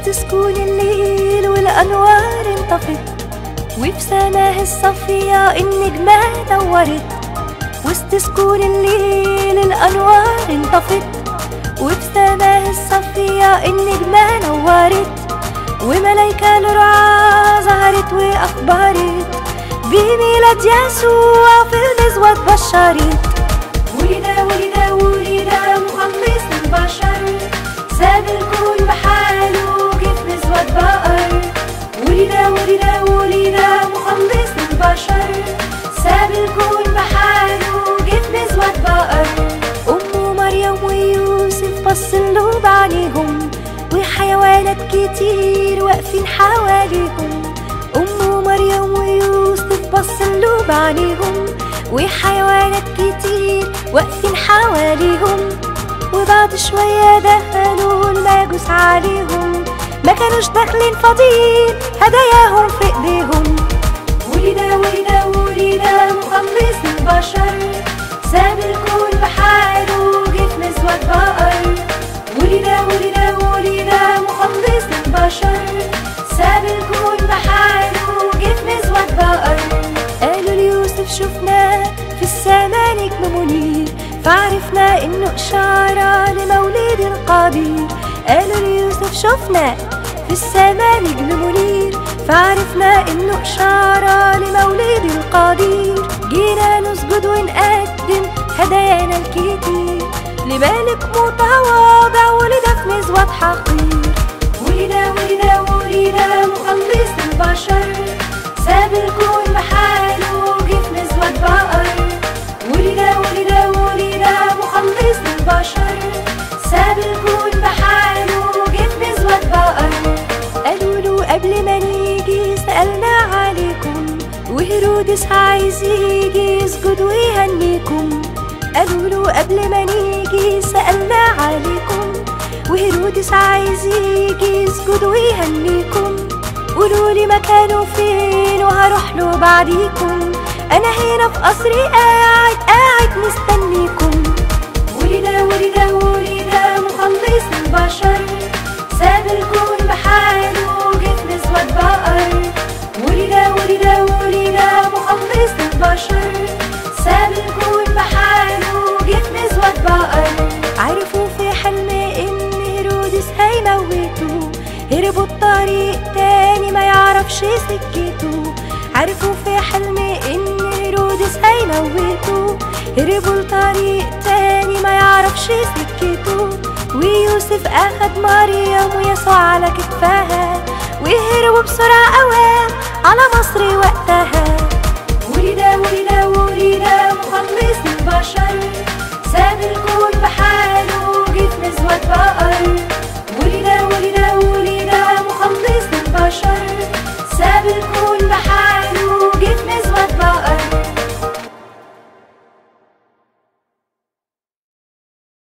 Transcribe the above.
وسط سكون الليل والأنوار انطفت وفي سماه الصفية النجمة نورت وسط سكون الليل الأنوار انطفت وفي سماه الصفية النجمة نورت وملايكة الرعاة ظهرت وأخبرت بميلاد يسوع في المزود بشرت ولد ولد ولد مخلص البشر ساب الكون بحاله كيف مزود بقر ولد ولد ولد مخلص البشر ساب الكون بحاله كيف مزود بقر أم مريم ويوسف بصلوا بعينيهم وحيوانات كتير واقفين حواليهم أم مريم ويوسف بصلوا بعينيهم وحيوانات كتير واقفين حواليهم وبعد شوية دخلوا المجوس عليهم ما كانوش داخلين فاضيين هداياهم في ايديهم ولد ولد ولد مخلص البشر ساب الكون بحاله جه في مسود بقر ولد ولد ولد مخلص البشر ساب الكون بحاله جه في مسود بقر قالوا ليوسف شفنا في السما نجم منير فعرفنا انه اشارة لمولد القدير قالوا ليوسف شفنا في السما نجم منير فعرفنا انه اشارة لمولد القدير جينا نسجد ونقدم هدايانا الكتير لملك متواضع ولد في مزود حقير ولد ولد ولد مخلص البشر ساب الكون بحاله جه في مزود بقر ولد ولد ولد مخلص البشر ساب الكون بحاله جه في مزود بقر قالوا له قبل ما نيجي سألنا عليكم وهيرودس عايز يجي يسجد ويهنيكم قالوا له قبل ما نيجي سألنا عليكم وهيرودس عايز يجي يسجد ويهنيكم قولوا لي مكانه فين وهروح له بعديكم انا هنا في قصري قاعد قاعد مستنيكم ولد ولد ولد مخلص البشر ساب الكون بحاله جه في مسود بقر ولد ولد ولد مخلص البشر ساب الكون بحاله جه في مسود بقر عرفوا في حلم ان هيرودس هيموتوه هربوا الطريق تاني ما يعرفش سكته عرفوا في حلم ان هيرودس هيموتوه هربوا الطريق تاني ما يعرفش سكته ويوسف اخد مريم ويسوع على كتفها وهربوا بسرعة اوام على مصر وقتها ولد ولد ولد مخلص البشر